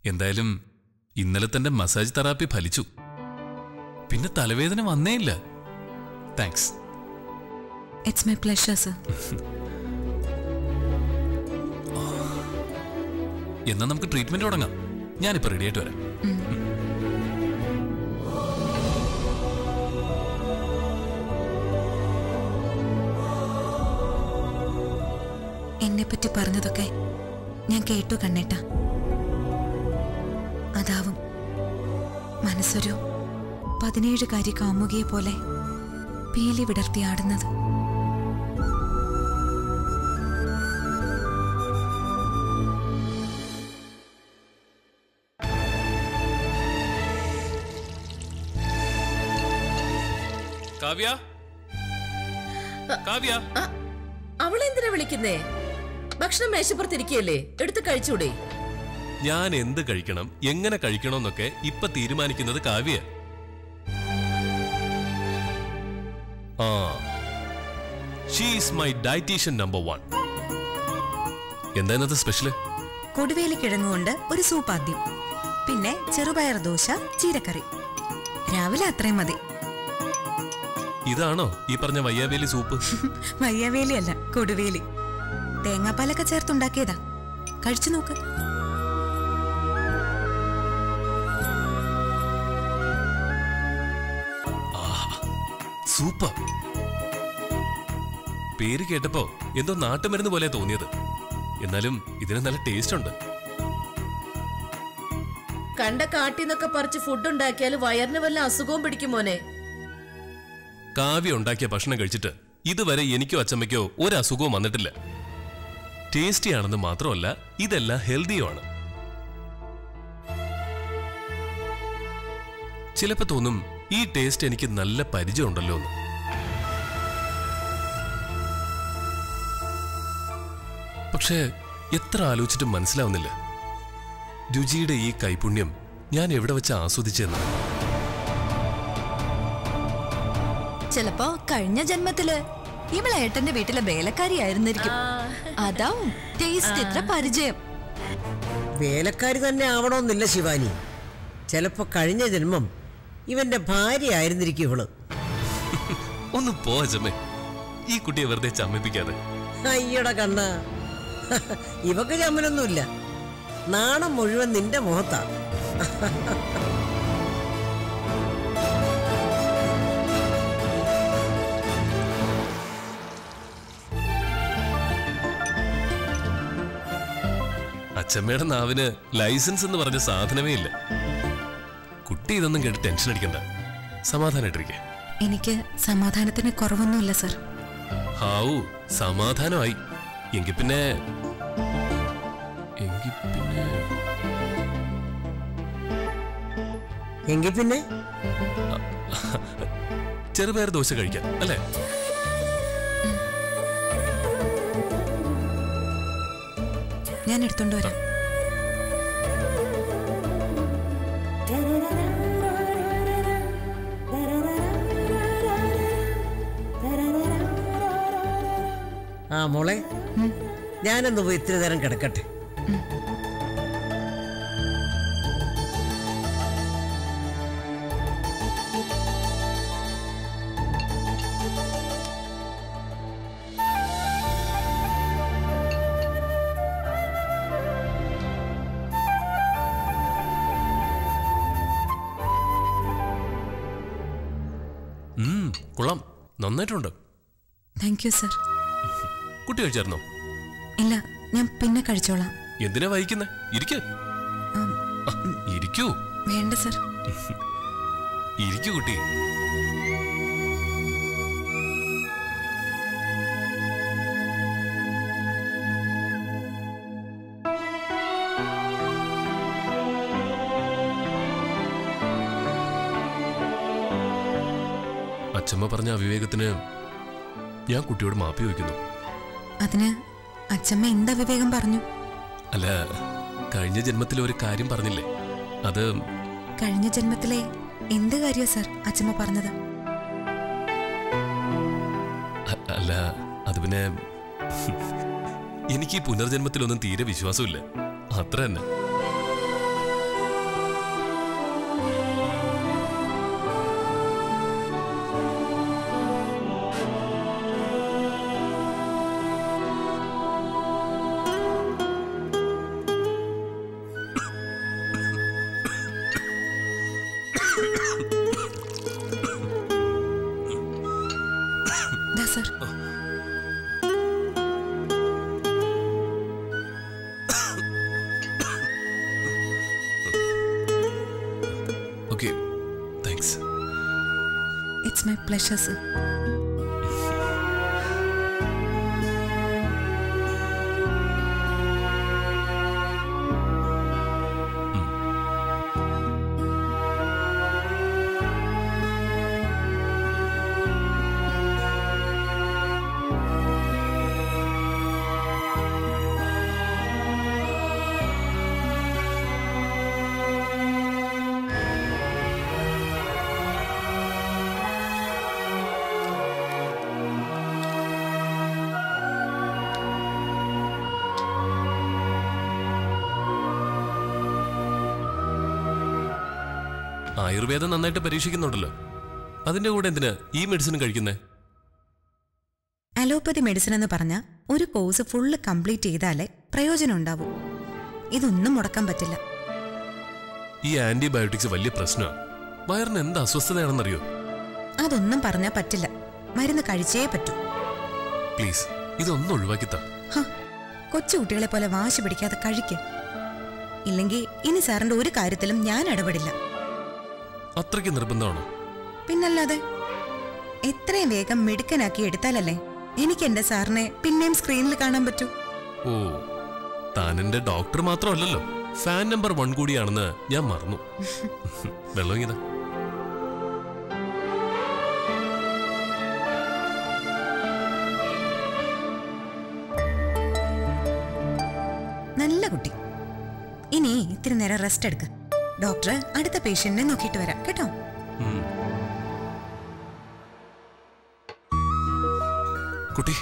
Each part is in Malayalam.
എന്തായാലും ഇന്നലെ തന്റെ മസാജ് തെറാപ്പി ഫലിച്ചു പിന്നെ തലവേദന വന്നേയില്ല thanks it's my pleasure sir എന്നാ നമുക്ക് ട്രീറ്റ്മെന്റ് തുടങ്ങാം ഞാനിപ്പോ റെഡി ആയിട്ട് വരാം എന്നെപ്പറ്റി പറഞ്ഞതൊക്കെ ഞാൻ കേട്ടു കണ്ണേട്ട അതാവും മനസ്സൊരു പതിനേഴുകാരി കാമുകിയെ പോലെ പീലി വിടർത്തി ആടുന്നത് കാവ്യ കാവ്യ അവളെന്തിനാ വിളിക്കുന്നേ ഭക്ഷണം മേശപ്പുറത്തിരിക്കുകയല്ലേ എടുത്ത് കഴിച്ചൂടെ ഞാൻ എന്ത് കഴിക്കണം എങ്ങനെ കഴിക്കണമെന്നൊക്കെ ഇപ്പൊ തീരുമാനിക്കുന്നത് കാവ്യ ആ she's my dietitian number one എന്താ ഇന്നത്തെ സ്പെഷ്യല് കൊടുവേലി കിഴങ്ങുകൊണ്ട് ഒരു സൂപ്പ് ആദ്യം പിന്നെ ചെറുപയർ ദോശ ചീരക്കറി രാവിലെ അത്രയും മതി ഇതാണോ ഈ പറഞ്ഞ വയ്യാവേലി സൂപ്പ് വയ്യവേലി അല്ല കൊടുവേലി തേങ്ങാപ്പാലൊക്കെ ചേർത്തുണ്ടാക്കിയതാ കഴിച്ചു നോക്ക് സൂപ്പർ പേര് കേട്ടപ്പോ എന്തോ നാട്ടുമരുന്ന് പോലെ തോന്നിയത് എന്നാലും ഇതിന് നല്ല ടേസ്റ്റ് ഉണ്ട് കണ്ട കാട്ടിന്നൊക്കെ പറിച്ച് ഫുഡ് ഉണ്ടാക്കിയാൽ വയറിന് വല്ല അസുഖവും പിടിക്കും മോനെ കാവ്യ ഉണ്ടാക്കിയ ഭക്ഷണം കഴിച്ചിട്ട് ഇതുവരെ എനിക്കോ അച്ചമ്മയ്ക്കോ ഒരു അസുഖവും വന്നിട്ടില്ല ടേസ്റ്റി ആണെന്ന് മാത്രമല്ല ഇതെല്ലാം ഹെൽത്തിയുമാണ് ചിലപ്പോ തോന്നും ഈ ടേസ്റ്റ് എനിക്ക് നല്ല പരിചയമുണ്ടല്ലോ എന്ന് പക്ഷേ എത്ര ആലോചിച്ചിട്ടും മനസ്സിലാവുന്നില്ല രുചിയുടെ ഈ കൈപുണ്യം ഞാൻ എവിടെ വെച്ച് ആസ്വദിച്ചെന്ന് ചിലപ്പോ കഴിഞ്ഞ ജന്മത്തില് ഇവളെ ഏട്ടന്റെ വീട്ടിലെ വേലക്കാരിയായിരുന്നിരിക്കും അതാവും ടേസ്റ്റ് ഇത്ര പരിചയം വേലക്കാരി തന്നെ ആവണമെന്നില്ല ശിവാനി ചിലപ്പോ കഴിഞ്ഞ ജന്മം ഇവന്റെ ഭാര്യ ആയിരുന്നിരിക്കും ഇവള് ഒന്ന് പോ അച്ചമ്മേ ഈ കുട്ടിയെ വെറുതെ ചമ്മിപ്പിക്കാതെ അയ്യട കണ്ണ ഇവക്ക് ചമ്മലൊന്നുമില്ല നാണം മുഴുവൻ നിന്റെ മുഖത്താ അച്ചമ്മയുടെ നാവിന് ലൈസൻസ് എന്ന് പറഞ്ഞ സാധനമേ ഇല്ല കുട്ടി ഇതൊന്നും കേട്ട് ടെൻഷൻ അടിക്കണ്ട സമാധാനായിട്ടിരിക്കെ എനിക്ക് സമാധാനത്തിന് കുറവൊന്നുമില്ല സർ ഹാവു സമാധാനമായി എങ്കിൽ പിന്നെ എങ്കിൽ പിന്നെ എങ്കിൽ പിന്നെ ചെറുപയർ ദോശ കഴിക്കാം അല്ലേ ഞാൻ എടുത്തോണ്ട് വരാം ആ മോളെ ഞാനൊന്ന് പോയി ഇത്തിരി നേരം കിടക്കട്ടെ ഉം, കൊള്ളാം നന്നായിട്ടുണ്ട് താങ്ക് യു സർ കുട്ടി കഴിച്ചായിരുന്നോ ഇല്ല ഞാൻ പിന്നെ കഴിച്ചോളാം എന്തിനാ വഹിക്കുന്നേ ഇരിക്കൂ ആം, ആ, ഇരിക്കൂ വേണ്ട സർ ഇരിക്കൂ കുട്ടി അച്ഛമ്മ പറഞ്ഞ അവിവേകത്തിന് ഞാൻ കുട്ടിയോട് മാപ്പി വയ്ക്കുന്നു അതിന് അച്ഛമ്മ എന്താ വിവേകം പറഞ്ഞു അല്ല കഴിഞ്ഞ ജന്മത്തിൽ ഒരു കാര്യം പറഞ്ഞില്ലേ അത് കഴിഞ്ഞ ജന്മത്തിലെ എന്ത് കാര്യ സർ അച്ഛമ്മ പറഞ്ഞത് അ- അല്ല അത് പിന്നെ എനിക്ക് ഈ പുനർജന്മത്തിലൊന്നും തീരെ വിശ്വാസമില്ല അത്ര തന്നെ പ്ലഷേഴ്സ് ആയുർവേദം നന്നായിട്ട് പരീക്ഷിക്കുന്നുണ്ടല്ലോ അതിന്റെ കൂടെ എന്തിനാ ഈ മെഡിസിൻ കഴിക്കുന്നേ അലോപ്പതി മെഡിസിൻ എന്ന് പറഞ്ഞ ഒരു കോഴ്സ് ഫുള്ള് കംപ്ലീറ്റ് ചെയ്താലേ പ്രയോജനം ഉണ്ടാവൂ ഇതൊന്നും മുടക്കാൻ പറ്റില്ല ഈ ആന്റിബയോട്ടിക്സ് വലിയ പ്രശ്നമാണ് വയറിന് എന്ത് അസ്വസ്ഥതയാണെന്നറിയോ അതൊന്നും പറഞ്ഞാൽ പറ്റില്ല മരുന്ന് കഴിച്ചേ പറ്റൂ പ്ലീസ് ഇതൊന്നും ഒഴിവാക്കിത്താ ഹ, കൊച്ചു കുട്ടികളെ പോലെ വാശി പിടിക്കാതെ കഴിക്ക് ഇല്ലെങ്കിൽ ഇനി സാറിന്റെ ഒരു കാര്യത്തിലും ഞാൻ ഇടപെടില്ല അത്രയ്ക്ക് നിർബന്ധമാണോ പിന്നല്ലാതെ എത്രയും വേഗം മിടുക്കനാക്കി എടുത്താലല്ലേ എനിക്ക് എന്റെ സാറിനെ പിന്നെയും സ്ക്രീനിൽ കാണാൻ പറ്റൂ ഓ താൻ എന്റെ ഡോക്ടർ മാത്രമല്ലല്ലോ ഫാൻ നമ്പർ വൺ കൂടിയാണെന്ന് ഞാൻ മറന്നു വെള്ളം ഇങ്ങനെ നല്ല കുട്ടി ഇനി ഇത്തിരി നേരം റെസ്റ്റ് എടുക്ക ഡോക്ടർ അടുത്ത പേഷ്യന്റിനെ നോക്കിയിട്ട് വരാം കേട്ടോ ഉം. കുട്ടി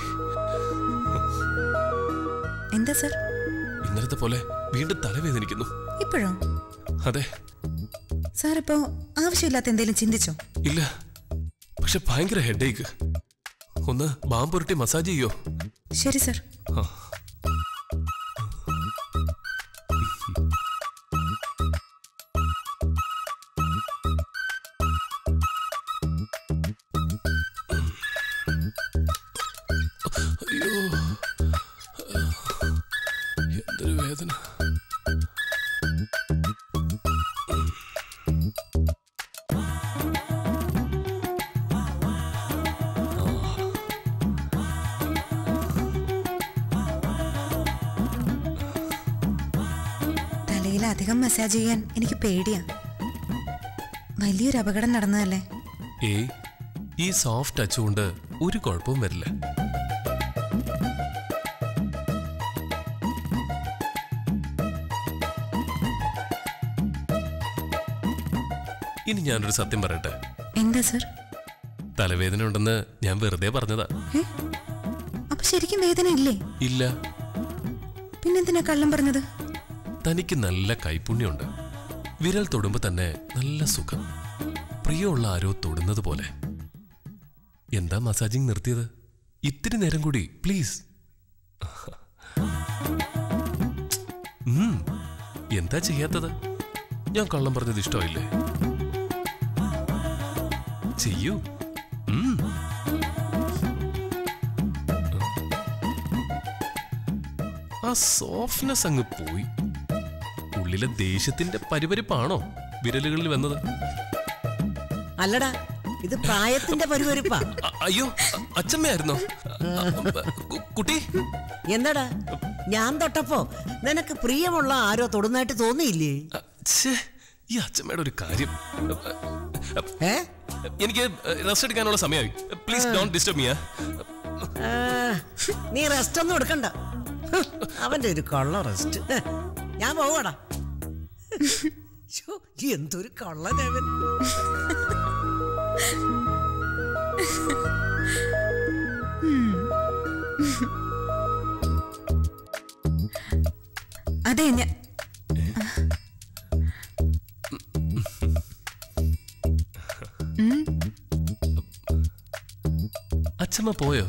എന്താ സർ ഇന്നലത്തെ പോലെ വീണ്ടും തലവേദനിക്കുന്നു ഇപ്പോഴോ അതെ സാർ ഇപ്പോ ആവശ്യമില്ലാത്ത എന്തെങ്കിലും ചിന്തിച്ചോ ഇല്ല പക്ഷെ ഭയങ്കര ഹെഡേക്ക് ഒന്ന് ബാമ്പുരുട്ടി മസാജ് ചെയ്യോ ശരി സർ ആ. അയ്യോ എന്തൊരു വേദന തലയിൽ അധികം മസാജ് ചെയ്യാൻ എനിക്ക് പേടിയാ വലിയൊരു അപകടം നടന്നതല്ലേ ഏയ് ഈ സോഫ്റ്റ് ടച്ച് കൊണ്ട് ഒരു കുഴപ്പവും വരില്ല ഇനി ഞാനൊരു സത്യം പറയട്ടെ എന്താ സർ തലവേദന ഉണ്ടെന്ന് ഞാൻ വെറുതെ പറഞ്ഞതാ ഏ അപ്പൊ ശരിക്കും വേദന ഇല്ലേ ഇല്ല പിന്നെന്തിനാ കള്ളം പറഞ്ഞത് തനിക്ക് നല്ല കൈപുണ്യമുണ്ട് വിരൽ തൊടുമ്പോ തന്നെ നല്ല സുഖം പ്രിയമുള്ള ആരോ തൊടുന്നത് പോലെ എന്താ മസാജിങ് നിർത്തിയത് ഇത്തിരി നേരം കൂടി പ്ലീസ് ഉം, എന്താ ചെയ്യാത്തത് ഞാൻ കള്ളം പറഞ്ഞത് ഇഷ്ടമായില്ലേ ചെയ്യൂ ഉം. ആ സോഫ്റ്റ്നെസ് അങ്ങ് പോയി ഉള്ളിലെ ദേഷ്യത്തിന്റെ പരിപരിപ്പാണോ വിരലുകളിൽ വന്നത് അല്ലടാ ഇത് പ്രായത്തിന്റെ പരിവരിപ്പാ അ- അയ്യോ അ- അച്ചമ്മയായിരുന്നോ അ- കു- കുട്ടി എന്താടാ ഞാൻ തൊട്ടപ്പോ നിനക്ക് പ്രിയമുള്ള ആരോ തൊടുന്നായിട്ട് തോന്നിയില്ലേ അ, ഛേ, ഈ അച്ചമ്മയുടെ ഒരു കാര്യം ഏ എനിക്ക് റെസ്റ്റ് എടുക്കാനുള്ള സമയമായി പ്ലീസ് ഡോണ്ട് ഡിസ്റ്റർബ് മിയാ ആ, നീ റെസ്റ്റ് ഒന്നും എടുക്കണ്ട ഹ്, അവന്റെ ഒരു കൊള്ള റെസ്റ്റ് ഹ്, ഞാൻ പോവാടാ ശ്ശോ, എന്തൊരു കള്ളനവൻ അതെ ഞാൻ അച്ചമ്മ പോയോ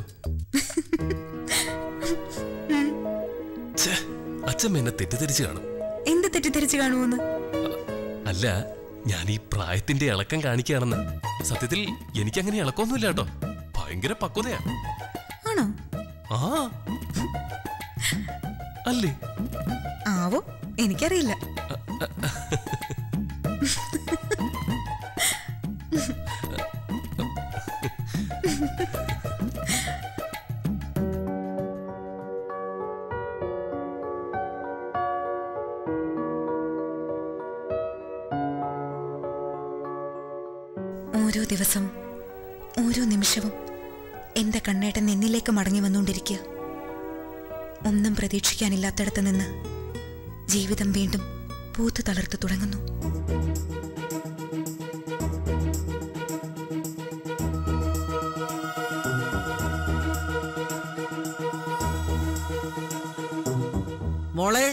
ഛേ, അച്ചമ്മ എന്നെ തെറ്റിദ്ധരിച്ചു കാണും എന്ത് തെറ്റിദ്ധരിച്ചു കാണുമെന്ന് അല്ല ഞാൻ ഈ പ്രായത്തിന്റെ ഇളക്കം കാണിക്കുകയാണെന്ന് സത്യത്തിൽ എനിക്കങ്ങനെ ഇളക്കമൊന്നുമില്ല കേട്ടോ ഭയങ്കര പക്വതയാ ആണോ ആ അല്ലേ ആവോ എനിക്കറിയില്ല ഓരോ ദിവസം ഓരോ നിമിഷവും എന്റെ കണ്ണേട്ടൻ എന്നിലേക്ക് മടങ്ങി വന്നുകൊണ്ടിരിക്കുക ഒന്നും പ്രതീക്ഷിക്കാനില്ലാത്തടത്ത് നിന്ന് ജീവിതം വീണ്ടും പൂത്തു തളർത്തു തുടങ്ങുന്നു മോളെ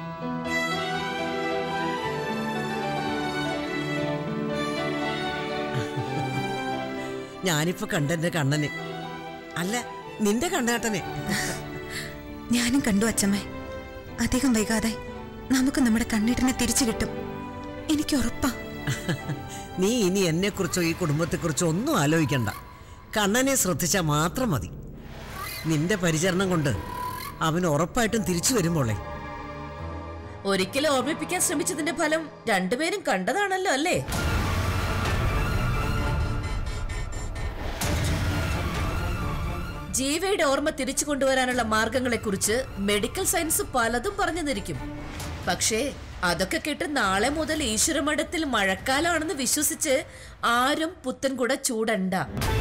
ഞാനിപ്പോ കണ്ടെന്റെ കണ്ണനെ അല്ല നിന്റെ കണ്ണേട്ടനെ ഞാനും കണ്ടു അച്ചമ്മേ അധികം വൈകാതെ നമുക്ക് നമ്മുടെ കണ്ണേട്ടനെ തിരിച്ചു കിട്ടും എനിക്ക് ഉറപ്പാ നീ ഇനി എന്നെക്കുറിച്ചോ ഈ കുടുംബത്തെക്കുറിച്ചോ ഒന്നും ആലോചിക്കണ്ട കണ്ണനെ ശ്രദ്ധിച്ചാൽ മാത്രം മതി നിന്റെ പരിചരണം കൊണ്ട് അവൻ ഉറപ്പായിട്ടും തിരിച്ചു വരുമ്പോളെ ഒരിക്കലും ഓർമ്മിപ്പിക്കാൻ ശ്രമിച്ചതിന്റെ ഫലം രണ്ടുപേരും കണ്ടതാണല്ലോ അല്ലേ ജീവയുടെ ഓർമ്മ തിരിച്ചു കൊണ്ടുവരാനുള്ള മാർഗങ്ങളെക്കുറിച്ച് മെഡിക്കൽ സയൻസ് പലതും പറഞ്ഞു തന്നിരിക്കും പക്ഷേ അതൊക്കെ കേട്ട് നാളെ മുതൽ ഈശ്വരമഠത്തിൽ മഴക്കാലമാണെന്ന് വിശ്വസിച്ച് ആരും പുത്തൻകുട ചൂടണ്ട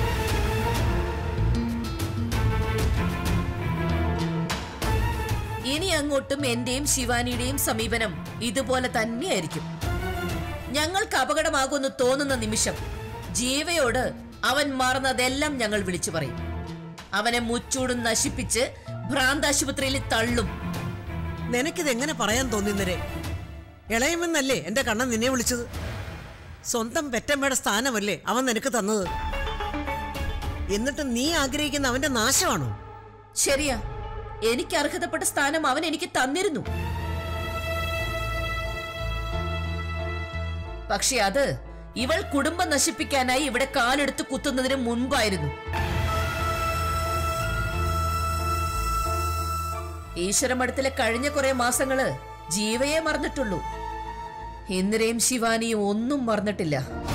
ഇനി അങ്ങോട്ടും എന്റെയും ശിവാനിയുടെയും സമീപനം ഇതുപോലെ തന്നെയായിരിക്കും ഞങ്ങൾക്ക് അപകടമാകുമെന്ന് തോന്നുന്ന നിമിഷം ജീവയോട് അവൻ മാറുന്നതെല്ലാം ഞങ്ങൾ വിളിച്ചു പറയും അവനെ മുച്ചൂടും നശിപ്പിച്ച് ഭ്രാന്താശുപത്രിയിൽ തള്ളും നിനക്കിത് എങ്ങനെ പറയാൻ തോന്നിന്നരെ ഇളയമെന്നല്ലേ എന്റെ കണ്ണൻ നിന്നെ വിളിച്ചത് സ്വന്തം പെറ്റമ്മയുടെ സ്ഥാനമല്ലേ അവൻ നിനക്ക് തന്നത് എന്നിട്ട് നീ ആഗ്രഹിക്കുന്ന അവന്റെ നാശമാണോ ശരിയാ എനിക്ക് അർഹതപ്പെട്ട സ്ഥാനം അവൻ എനിക്ക് തന്നിരുന്നു പക്ഷെ അത് ഇവൾ കുടുംബം നശിപ്പിക്കാനായി ഇവിടെ കാലെടുത്ത് കുത്തുന്നതിന് മുൻപായിരുന്നു ഈശ്വരമഠത്തിലെ കഴിഞ്ഞ കുറെ മാസങ്ങള് ജീവയെ മറന്നിട്ടുള്ളൂ ഇന്ദിരയും ശിവാനിയും ഒന്നും മറന്നിട്ടില്ല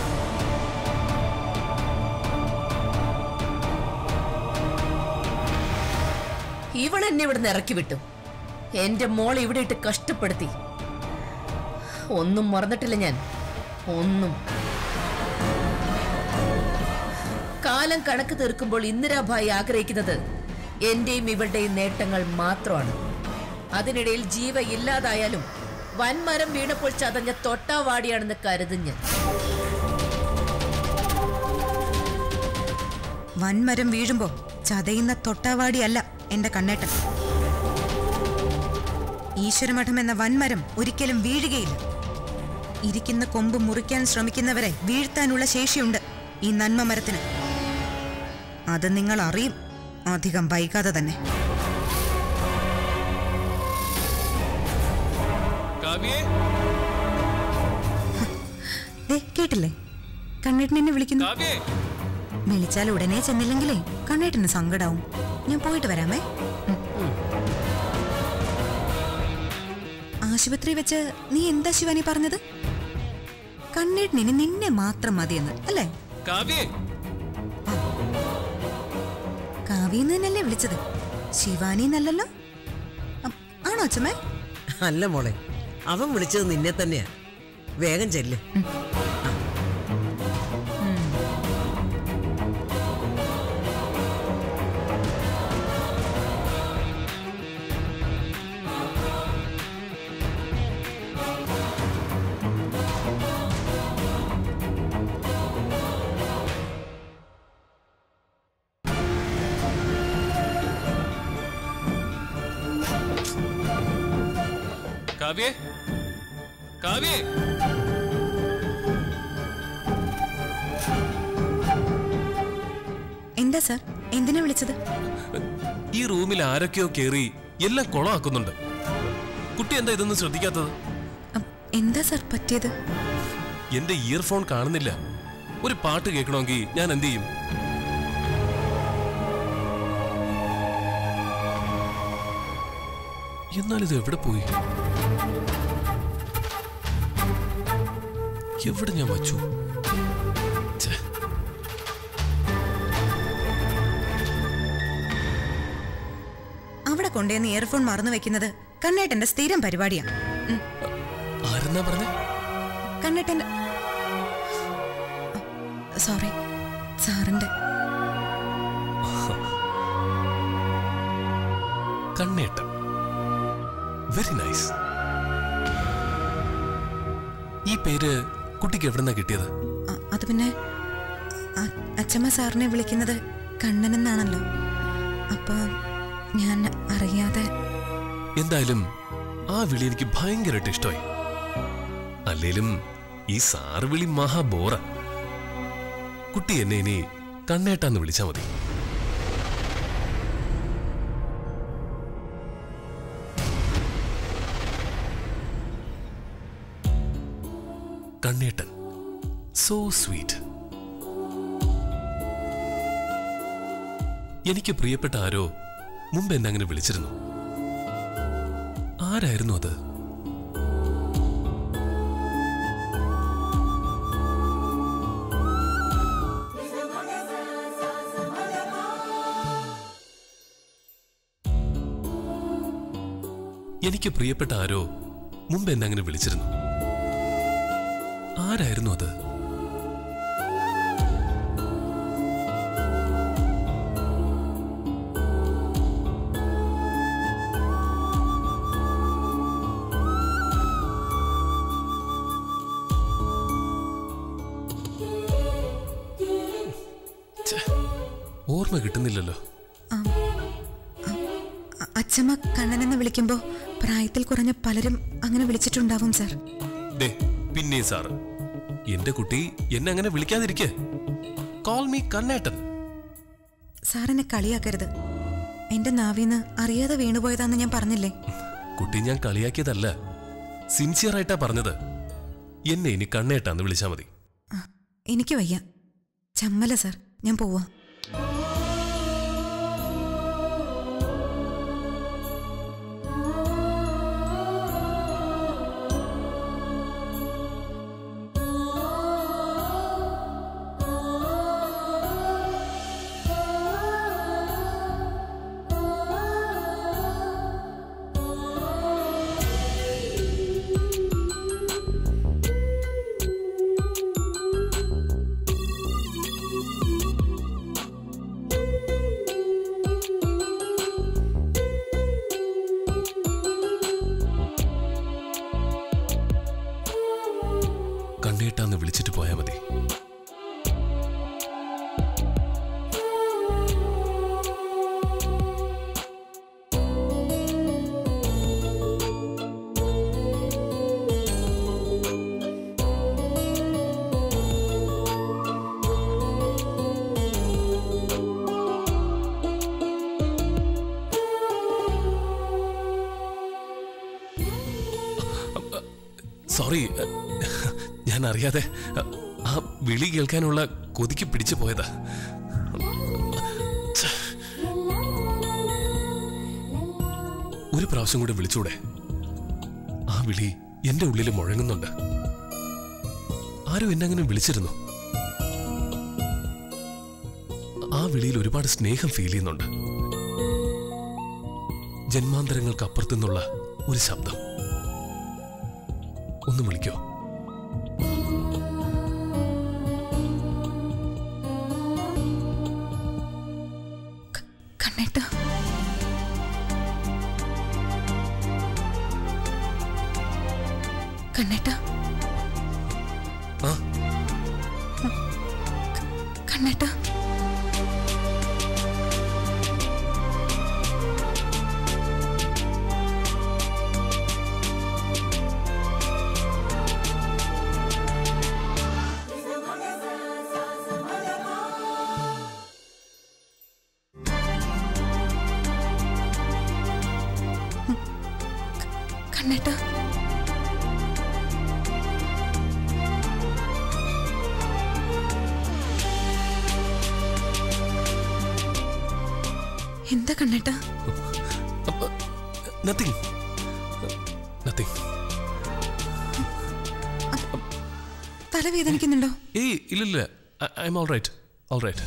ഇവൾ എന്നെ ഇവിടുന്ന് ഇറക്കി വിട്ടു എന്റെ മോൾ ഇവിടെ ഇട്ട് കഷ്ടപ്പെടുത്തി ഒന്നും മറന്നിട്ടില്ല ഞാൻ ഒന്നും കാലം കണക്ക് തീർക്കുമ്പോൾ ഇന്ദിരാഭായി ആഗ്രഹിക്കുന്നത് എന്റെയും ഇവളുടെയും നേട്ടങ്ങൾ മാത്രമാണ് അതിനിടയിൽ ജീവ ഇല്ലാതായാലും വൻമരം വീണപ്പോൾ ചതഞ്ഞ തൊട്ടാവാടിയാണെന്ന് കരുതും ഞാൻ വൻമരം വീഴുമ്പോ ചതയുന്ന തൊട്ടാവാടിയല്ല എന്റെ കണ്ണേട്ടൻ ഈശ്വരമഠം എന്ന വൻമരം ഒരിക്കലും വീഴുകയില്ല ഇരിക്കുന്ന കൊമ്പ് മുറിക്കാൻ ശ്രമിക്കുന്നവരെ വീഴ്ത്താനുള്ള ശേഷിയുണ്ട് ഈ നന്മ മരത്തിന് അത് നിങ്ങൾ അറിയും അധികം വൈകാതെ തന്നെ കാവ്യേ ദേ കേട്ടില്ലേ കണ്ണേട്ടൻ എന്നെ വിളിക്കുന്നു കാവ്യേ വിളിച്ചാൽ ഉടനെ ചെന്നില്ലെങ്കിലേ കണ്ണേട്ടന് സങ്കടാവും ഞാൻ പോയിട്ട് വരാമേ ഉം. ആശുപത്രി വെച്ച് നീ എന്താ ശിവാനി പറഞ്ഞത് കണ്ണേട്ടനിന് നിന്നെ മാത്രം മതിയെന്ന് അല്ലേ കാവ്യേ കാവ്യെന്ന് തന്നെയല്ലേ വിളിച്ചത് ശിവാനി എന്നല്ലല്ലോ അ- ആണോ അച്ഛമ്മേ അല്ല മോളെ അവൻ വിളിച്ചത് നിന്നെ തന്നെയാ വേഗം ചെല്ല് കാവ്യേ കാവ്യേ എന്താ സാർ എന്തിനാ വിളിച്ചത് ഈ റൂമിൽ ആരൊക്കെയോ കേറി എല്ലാം കുളമാക്കുന്നുണ്ട് കുട്ടി എന്താ ഇതൊന്നും ശ്രദ്ധിക്കാത്തത് അ- എന്താ സാർ പറ്റിയത് എന്റെ ഇയർഫോൺ കാണുന്നില്ല ഒരു പാട്ട് കേൾക്കണമെങ്കിൽ ഞാൻ എന്ത് ചെയ്യും എന്നാൽ ഇത് എവിടെ പോയി എവിടെ ഞാൻ വച്ചു ഛെ, അവിടെ കൊണ്ടുവന്ന് ഇയർഫോൺ മറന്നു വെക്കുന്നത് കണ്ണേട്ടന്റെ സ്ഥിരം പരിപാടിയാ ഉം. ആരെന്നാ പറഞ്ഞേ കണ്ണേട്ടന്റെ സോറി സാറിന്റെ കണ്ണേട്ടൻ വെരി നൈസ് ഈ പേര് കുട്ടിക്ക് എവിടെന്നാ കിട്ടിയത് അ- അത് പിന്നെ അ- അച്ചമ്മ സാറിനെ വിളിക്കുന്നത് കണ്ണൻ എന്നാണല്ലോ അപ്പൊ ഞാൻ അറിയാതെ എന്തായാലും ആ വിളി എനിക്ക് ഭയങ്കരമായിട്ട് ഇഷ്ടമായി അല്ലേലും ഈ സാറ് വിളി മഹാ ബോറ കുട്ടി എന്നെ ഇനി കണ്ണേട്ടാന്ന് വിളിച്ചാ മതി കണ്ണേട്ടൻ സോ സ്വീറ്റ് എനിക്ക് പ്രിയപ്പെട്ട ആരോ മുമ്പ് എന്നെ അങ്ങനെ വിളിച്ചിരുന്നു ആരായിരുന്നു അത് എനിക്ക് പ്രിയപ്പെട്ട ആരോ മുമ്പ് എന്നെ അങ്ങനെ വിളിച്ചിരുന്നു ആരായിരുന്നു അത് ഛെ, ഓർമ്മ കിട്ടുന്നില്ലല്ലോ അ- അച്ചമ്മ കണ്ണനെന്ന് വിളിക്കുമ്പോ പ്രായത്തിൽ കുറഞ്ഞ പലരും അങ്ങനെ വിളിച്ചിട്ടുണ്ടാവും സാർ ദേ പിന്നെ സാറ് എന്റെ കുട്ടി എന്നെ അങ്ങനെ വിളിക്കാതിരിക്കെ കോൾ മീ കണ്ണേട്ടൻ സാറിനെ കളിയാക്കരുത് എന്റെ നാവിന്ന് അറിയാതെ വീണുപോയതാന്ന് ഞാൻ പറഞ്ഞില്ലേ കുട്ടി ഞാൻ കളിയാക്കിയതല്ല സിൻസിയർ ആയിട്ടാ പറഞ്ഞത് എന്നെ ഇനി കണ്ണേട്ടാന്ന് വിളിച്ചാ മതി ആ, എനിക്ക് വയ്യ ചമ്മല സാർ ഞാൻ പോവാ കണ്ണേട്ടാന്ന് വിളിച്ചിട്ട് പോയാ മതി സോറി ഞാൻ അറിയാതെ ആ വിളി കേൾക്കാനുള്ള കൊതിക്ക് പിടിച്ചു പോയതാ ഛെ. ഒരു പ്രാവശ്യം കൂടെ വിളിച്ചൂടെ ആ വിളി എന്റെ ഉള്ളിൽ മുഴങ്ങുന്നുണ്ട് ആരും എന്നെ അങ്ങനെ വിളിച്ചിരുന്നു ആ വിളിയിൽ ഒരുപാട് സ്നേഹം ഫീൽ ചെയ്യുന്നുണ്ട് ജന്മാന്തരങ്ങൾക്ക് അപ്പുറത്തുനിന്നുള്ള ഒരു ശബ്ദം ഒന്ന് വിളിക്കോ കണ്ണേട്ട കണ്ണേട്ട ആ കണ്ണേട്ട കണ്ണേട്ട എന്താ കണ്ണേട്ട നത്തിങ് നത്തിങ് തലവേദനിക്കുന്നുണ്ടോ ഏയ് ഇല്ലില്ല I'm all right all right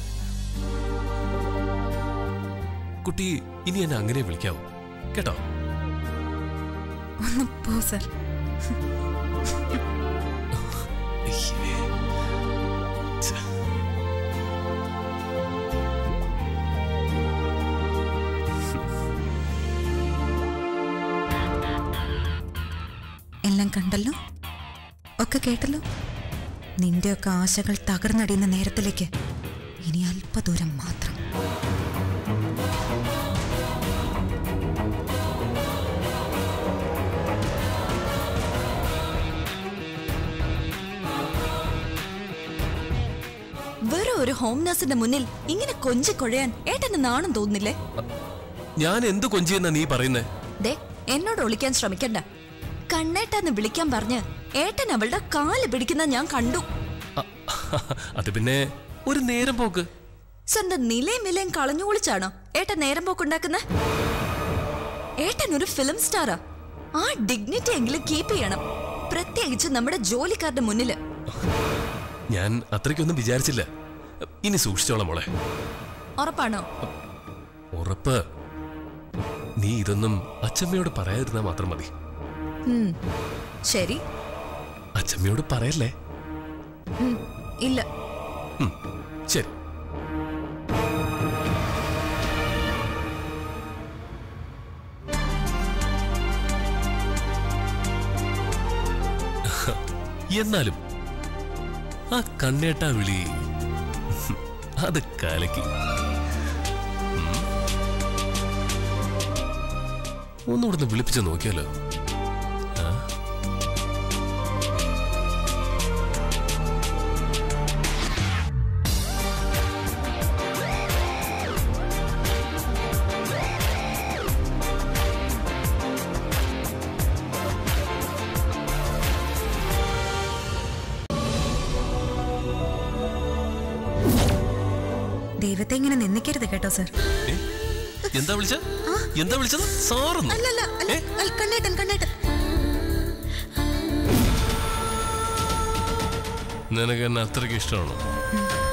കുട്ടി ഇനി എന്നെ അങ്ങനെ വിളിക്കാവൂ കേട്ടോ ഒന്ന് പോ സർ അയ്യേ. ഛെ. എല്ലാം കണ്ടല്ലോ ഒക്കെ കേട്ടല്ലോ നിന്റെയൊക്കെ ആശകൾ തകർന്നടിയുന്ന നേരത്തിലേക്ക് ഇനി അല്പദൂരം മാത്രം വെറും ഒരു ഹോം നഴ്സിന്റെ മുന്നിൽ ഇങ്ങനെ കൊഞ്ചി കൊഴയാൻ ഏട്ടന് നാണം തോന്നുന്നില്ലേ ഞാൻ എന്ത് കൊഞ്ചിയെന്നാ നീ പറയുന്നേ ദേ എന്നോട് ഒളിക്കാൻ ശ്രമിക്കണ്ട കണ്ണേട്ടാന്ന് വിളിക്കാൻ പറഞ്ഞ് ഏട്ടൻ അവളുടെ കാല് പിടിക്കുന്ന ഞാൻ കണ്ടു അ- അത് പിന്നെ ഒരു നേരം പോക്ക് സ്വന്തം നിലയും വിലയും കളഞ്ഞു കുളിച്ചാണോ ഏട്ടൻ നേരം പോക്കുണ്ടാക്കുന്ന ഏട്ടൻ ഒരു ഫിലിം സ്റ്റാറാ ആ ഡിഗ്നിറ്റി എങ്കിലും കീപ്പ് ചെയ്യണം പ്രത്യേകിച്ച് നമ്മുടെ ജോലിക്കാരുടെ മുന്നില് ഞാൻ അത്രയ്ക്കൊന്നും വിചാരിച്ചില്ല ഇനി സൂക്ഷിച്ചോളാം മോളെ ഉറപ്പാണോ ഉറപ്പ് നീ ഇതൊന്നും അച്ചമ്മയോട് പറയാതിരുന്നാ മാത്രം മതി ഉം, ശരി അച്ചമ്മയോട് പറയല്ലേ ഉം, ഇല്ല ഉം, ശരി എന്നാലും ആ കണ്ണേട്ടാ വിളി അത് കലക്കി ഉം. ഒന്നുകൂടെ ഒന്ന് വിളിപ്പിച്ച് നോക്കിയാലോ ആ ദൈവത്തെ ഇങ്ങനെ നിന്ദിക്കരുത് കേട്ടോ സർ ഏ? എന്താ വിളിച്ച എന്താ വിളിച്ചത് സാറെന്ന് അല്ലല്ല അല്ല അല്ല, കണ്ണേട്ടൻ കണ്ണേട്ടൻ നിനക്ക് എന്നെ അത്രയ്ക്ക് ഇഷ്ടമാണോ ഉം.